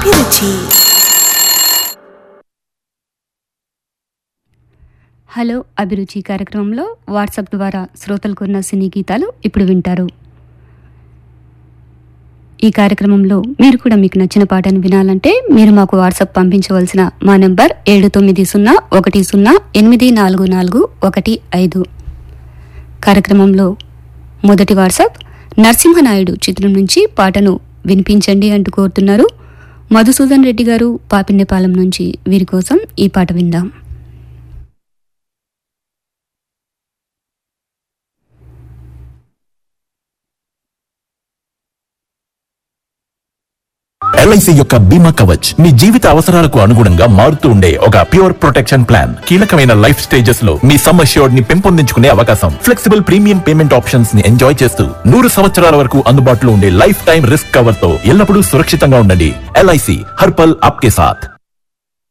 అభిరుచి హలో అభిరుచి కార్యక్రమంలో వాట్సాప్ ద్వారా శ్రోతలకు ఉన్న సినీ గీతాలు ఇప్పుడు వింటారు ఈ కార్యక్రమంలో మీరు కూడా మీకు నచ్చిన పాటను వినాలంటే మీరు మాకు వాట్సాప్ పంపించవలసిన మా నెంబర్ ఏడు తొమ్మిది సున్నా ఒకటి సున్నా ఎనిమిది నాలుగు నాలుగు ఒకటి ఐదు కార్యక్రమంలో మొదటి వాట్సాప్ నరసింహనాయుడు చిత్రం నుంచి పాటను వినిపించండి అంటూ కోరుతున్నారు మధుసూదన్ రెడ్డి గారు పాపిండపాలెం నుంచి వీరి కోసం ఈ పాట విందాం ఎల్ఐసి యొక్క బీమా కవచ్ మీ జీవిత అవసరాలకు అనుగుణంగా మారుతూ ఉండే ఒక ప్యూర్ ప్రొటెక్షన్ ప్లాన్ కీలకమైన లైఫ్ స్టేజెస్ లో మీ సమ్ అష్యూర్డ్ ని పెంపొందించుకునే అవకాశం ఫ్లెక్సిబుల్ ప్రీమియం పేమెంట్ ఆప్షన్స్ ని ఎంజాయ్ చేస్తూ నూరు సంవత్సరాల వరకు అందుబాటులో ఉండే లైఫ్ టైం రిస్క్ కవర్ తో ఎల్లప్పుడూ సురక్షితంగా ఉండండి ఎల్ఐసి హర్పల్ ఆప్కే సాథ్